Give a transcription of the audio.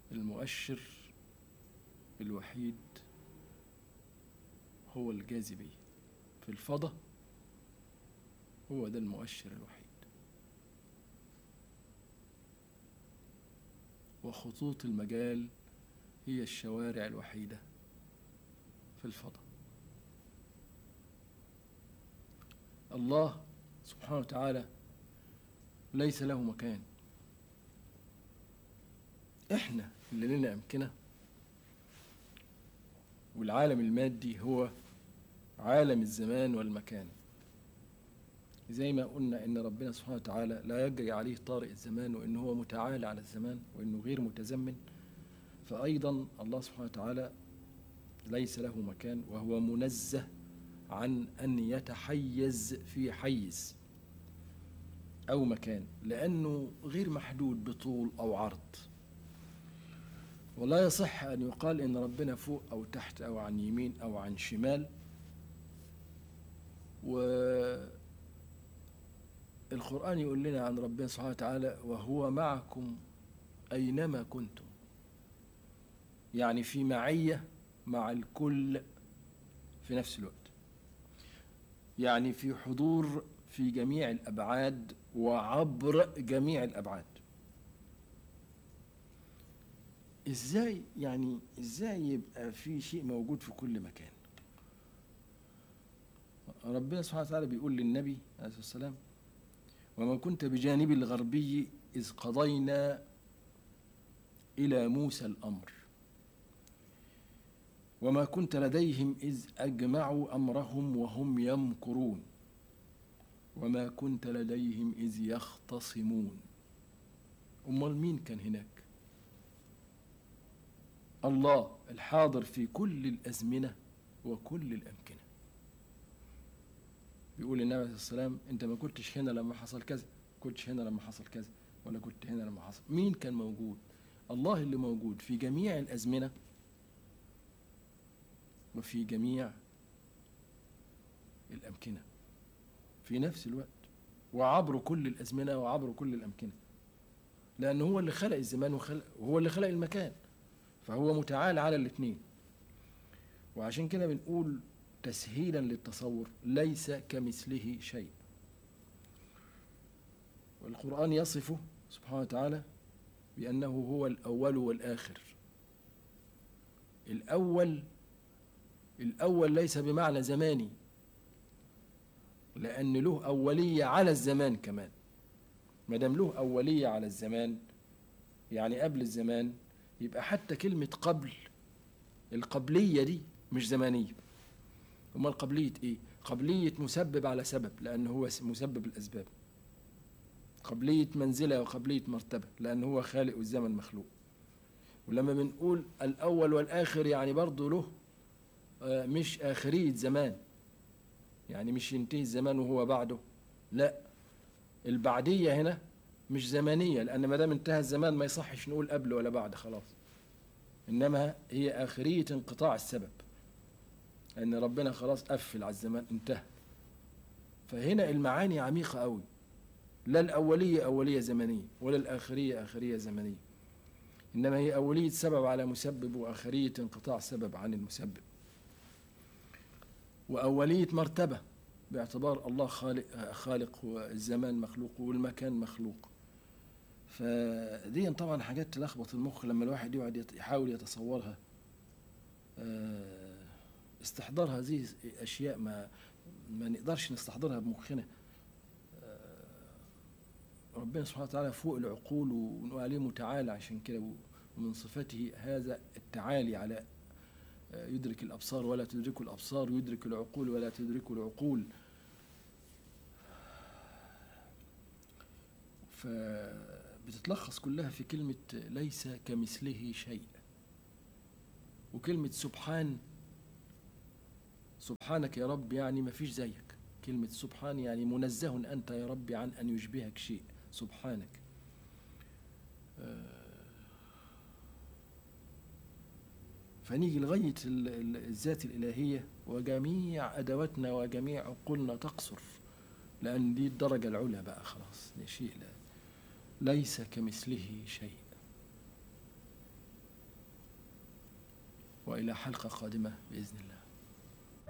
المؤشر الوحيد هو الجاذبية في الفضاء هو ده المؤشر الوحيد وخطوط المجال هي الشوارع الوحيدة في الفضاء الله سبحانه وتعالى ليس له مكان احنا اللي لنا امكنه والعالم المادي هو عالم الزمان والمكان زي ما قلنا ان ربنا سبحانه وتعالى لا يجري عليه طارئ الزمان وان هو متعالى على الزمان وانه غير متزمن فايضا الله سبحانه وتعالى ليس له مكان وهو منزه عن ان يتحيز في حيز او مكان لانه غير محدود بطول او عرض ولا يصح ان يقال ان ربنا فوق او تحت او عن يمين او عن شمال والقرآن يقول لنا عن ربنا سبحانه وتعالى وهو معكم أينما كنتم يعني في معية مع الكل في نفس الوقت يعني في حضور في جميع الأبعاد وعبر جميع الأبعاد ازاي يعني ازاي يبقى في شيء موجود في كل مكان ربنا سبحانه وتعالى بيقول للنبي عليه الصلاه والسلام وما كنت بجانب الغربي اذ قضينا الى موسى الامر وما كنت لديهم اذ اجمعوا امرهم وهم يمكرون وما كنت لديهم اذ يختصمون امال مين كان هناك الله الحاضر في كل الازمنه وكل الامكنه بيقول النبي عليه الصلاه والسلام انت ما كنتش هنا لما حصل كذا كنتش هنا لما حصل كذا ولا كنت هنا لما حصل مين كان موجود الله اللي موجود في جميع الازمنه وفي جميع الامكنه في نفس الوقت وعبر كل الازمنه وعبر كل الامكنه لانه هو اللي خلق الزمان وخلق وهو اللي خلق المكان فهو متعال على الاثنين وعشان كده بنقول تسهيلا للتصور ليس كمثله شيء والقرآن يصفه سبحانه وتعالى بأنه هو الأول والآخر الأول الأول ليس بمعنى زماني لأن له أولية على الزمان كمان ما دام له أولية على الزمان يعني قبل الزمان يبقى حتى كلمة قبل القبلية دي مش زمانية امال قبليه ايه قبليه مسبب على سبب لان هو مسبب الاسباب قبليه منزله وقبليه مرتبه لان هو خالق والزمن مخلوق ولما بنقول الاول والاخر يعني برضه له آه مش اخريه زمان يعني مش ينتهي الزمان وهو بعده لا البعديه هنا مش زمنيه لان ما دام انتهى الزمان ما يصحش نقول قبل ولا بعد خلاص انما هي اخريه انقطاع السبب ان ربنا خلاص قفل على الزمان انتهى فهنا المعاني عميقة قوي لا الأولية أولية زمنية ولا الآخرية آخرية زمنية إنما هي أولية سبب على مسبب وآخرية انقطاع سبب عن المسبب وأولية مرتبة باعتبار الله خالق خالق والزمان مخلوق والمكان مخلوق فدي طبعا حاجات تلخبط المخ لما الواحد يقعد يحاول يتصورها استحضار هذه اشياء ما ما نقدرش نستحضرها بمخنا ربنا سبحانه وتعالى فوق العقول ونقول عليه متعالى عشان كده ومن صفته هذا التعالي على يدرك الابصار ولا تدركه الابصار يدرك العقول ولا تدركه العقول فبتتلخص كلها في كلمة ليس كمثله شيء وكلمة سبحان سبحانك يا رب يعني ما فيش زيك كلمة سبحان يعني منزه أنت يا رب عن أن يشبهك شيء سبحانك فنيجي لغاية الذات الإلهية وجميع أدواتنا وجميع عقولنا تقصر لأن دي الدرجة العلى بقى خلاص دي شيء لا ليس كمثله شيء وإلى حلقة قادمة بإذن الله